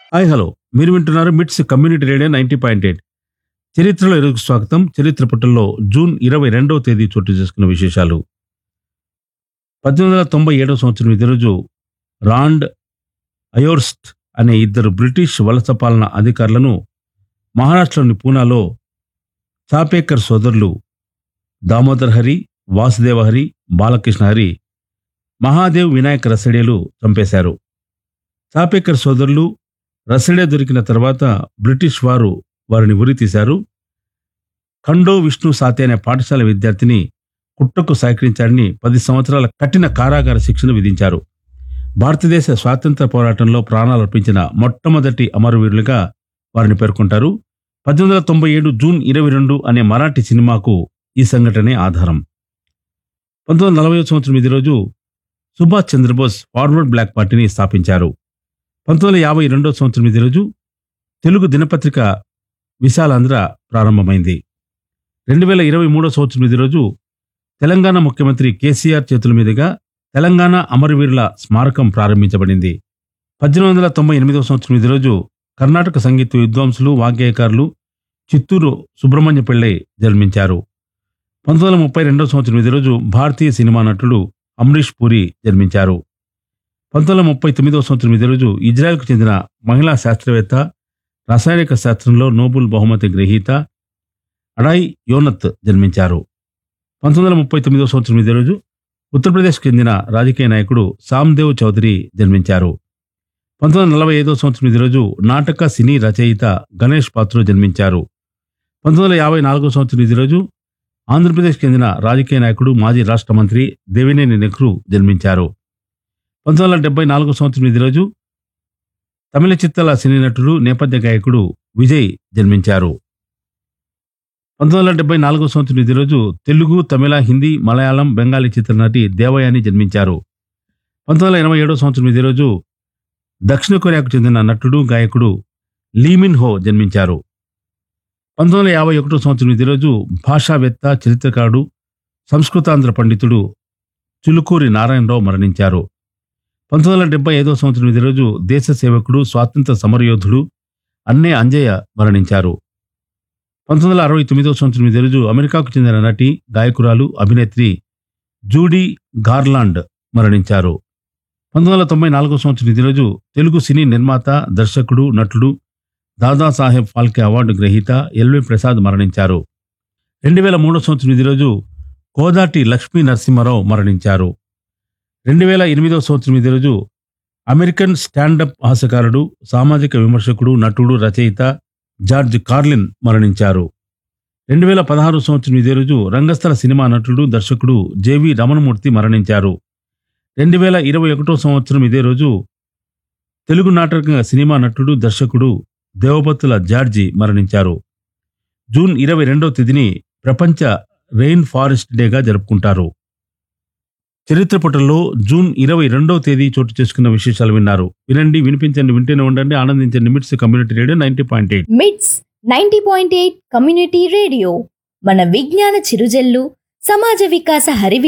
hi hello మీరు వింటున్నారు MITS community radio ninety point eight చరిత్రలో ఎరుగు స్వాగతం చరిత్ర పుటల్లో జూన్ ఇరవై రెండవ తేదీ చోటు చేసుకున్న విశేషాలు పద్దెనిమిది వందల తొంభై ఏడవ సంవత్సరం ఇదే రోజు రాండ్ అయోర్స్ట్ అనే ఇద్దరు బ్రిటిష్ వలస పాలన అధికారులను మహారాష్ట్రలోని పూనాలో చాపేకర్ సోదరులు దామోదర్ హరి వాసుదేవ హరి బాలకృష్ణ హరి మహాదేవ్ వినాయక్ రసడేలు చంపేశారు చాపేకర్ సోదరులు రసడే దొరికిన తర్వాత బ్రిటిష్ వారు వారిని ఉరి తీశారు ఖండో విష్ణు సాతే అనే పాఠశాల విద్యార్థిని కుట్రకు సహకరించాడని పది సంవత్సరాల కఠిన కారాగార శిక్షను విధించారు భారతదేశ స్వాతంత్ర పోరాటంలో ప్రాణాలు అర్పించిన మొట్టమొదటి అమరవీరులుగా వారిని పేర్కొంటారు పద్దెనిమిది వందల తొంభై ఏడు జూన్ ఇరవై రెండు అనే మరాఠీ సినిమాకు ఈ సంఘటనే ఆధారం పంతొమ్మిది వందల నలభై సంవత్సరం ఇదే రోజు సుభాష్ చంద్రబోస్ ఫార్వర్డ్ బ్లాక్ పార్టీని స్థాపించారు పంతొమ్మిది వందల యాభై రెండో సంవత్సరం ఇదే రోజు తెలుగు దినపత్రిక విశాలాంధ్ర ప్రారంభమైంది రెండు వేల ఇరవై మూడో సంవత్సరం ఇదే రోజు తెలంగాణ ముఖ్యమంత్రి కేసీఆర్ చేతుల మీదుగా తెలంగాణ అమరవీరుల స్మారకం ప్రారంభించబడింది పద్దెనిమిది వందల తొంభై ఎనిమిదవ సంవత్సరం ఇదే రోజు కర్ణాటక సంగీత విద్వాంసులు వాగ్గేయకారులు చిత్తూరు సుబ్రహ్మణ్య పిళ్ళై జన్మించారు పంతొమ్మిది వందల ముప్పై రెండవ సంవత్సరం ఇదే రోజు భారతీయ సినిమా నటుడు అమరీష్ పూరి జన్మించారు పంతొమ్మిది వందల ముప్పై తొమ్మిదవ సంవత్సరం ఇదే రోజు ఇజ్రాయెల్కు చెందిన మహిళా శాస్త్రవేత్త రసాయనిక శాస్త్రంలో నోబెల్ బహుమతి గ్రహీత అడాయ్ యోనత్ జన్మించారు పంతొమ్మిది వందల ముప్పై తొమ్మిదవ సంవత్సరం ఇదే రోజు ఉత్తరప్రదేశ్కు చెందిన రాజకీయ నాయకుడు సామ్దేవ్ చౌదరి జన్మించారు పంతొమ్మిది వందల నలభై ఐదవ సంవత్సరం ఇదే రోజు నాటక సినీ రచయిత గణేష్ పాత్రు జన్మించారు పంతొమ్మిది వందల యాభై నాలుగో సంవత్సరం ఇదే రోజు ఆంధ్రప్రదేశ్కి చెందిన రాజకీయ నాయకుడు మాజీ రాష్ట్ర మంత్రి దేవినేని నెహ్రూ జన్మించారు పంతొమ్మిది వందల డెబ్బై నాలుగో సంవత్సరం ఇదే రోజు తమిళ చిత్రాల సినీ నటుడు నేపథ్య గాయకుడు విజయ్ జన్మించారు పంతొమ్మిది వందల డెబ్బై నాలుగో సంవత్సరం ఇదే రోజు తెలుగు తమిళ హిందీ మలయాళం బెంగాలీ చిత్రనటి దేవయాని జన్మించారు పంతొమ్మిది వందల ఎనభై ఏడో సంవత్సరం ఇదే రోజు దక్షిణ కొరియాకు చెందిన నటుడు గాయకుడు లీమిన్ హో జన్మించారు పంతొమ్మిది వందల యాభై ఒకటో సంవత్సరం ఇదే రోజు భాషావేత్త చరిత్రకారుడు సంస్కృతాంధ్ర పండితుడు చులుకూరి నారాయణరావు మరణించారు పంతొమ్మిది వందల డెబ్బై ఐదో సంవత్సరం ఇదే రోజు దేశ సేవకుడు స్వాతంత్ర సమరయోధుడు అన్నే అంజయ్య మరణించారు పంతొమ్మిది వందల అరవై తొమ్మిదో సంవత్సరం ఇదే రోజు అమెరికాకు చెందిన నటి గాయకురాలు అభినేత్రి జూడీ గార్లాండ్ మరణించారు పంతొమ్మిది వందల తొంభై నాలుగో సంవత్సరం ఇదే రోజు తెలుగు సినీ నిర్మాత దర్శకుడు నటుడు దాదాసాహెబ్ ఫాల్కే అవార్డు గ్రహీత ఎల్వి ప్రసాద్ మరణించారు రెండు వేల మూడో సంవత్సరం ఇదే రోజు కోదాటి లక్ష్మీ నరసింహారావు మరణించారు రెండు వేల ఎనిమిదవ సంవత్సరం ఇదే రోజు అమెరికన్ స్టాండప్ హాస్యకారుడు సామాజిక విమర్శకుడు నటుడు రచయిత జార్జ్ కార్లిన్ మరణించారు రెండు వేల పదహారు సంవత్సరం ఇదే రోజు రంగస్థల సినిమా నటుడు దర్శకుడు జేవి రమణమూర్తి మరణించారు రెండు వేల ఇరవై ఒకటో సంవత్సరం ఇదే రోజు తెలుగు నాటక సినిమా నటుడు దర్శకుడు దేవపత్తుల జార్జి మరణించారు జూన్ ఇరవై రెండవ తేదీని ప్రపంచ రెయిన్ ఫారెస్ట్ డేగా జరుపుకుంటారు చరిత్ర పుటల్లో జూన్ ఇరవై రెండవ తేదీ చోటు చేసుకున్న విశేషాలు విన్నారు వినండి వినిపించండి వింటూనే ఉండండి ఆనందించండి MITS community radio ninety point eight MITS ninety point eight community radio మన విజ్ఞాన చిరుజల్లు సమాజ వికాస హరివి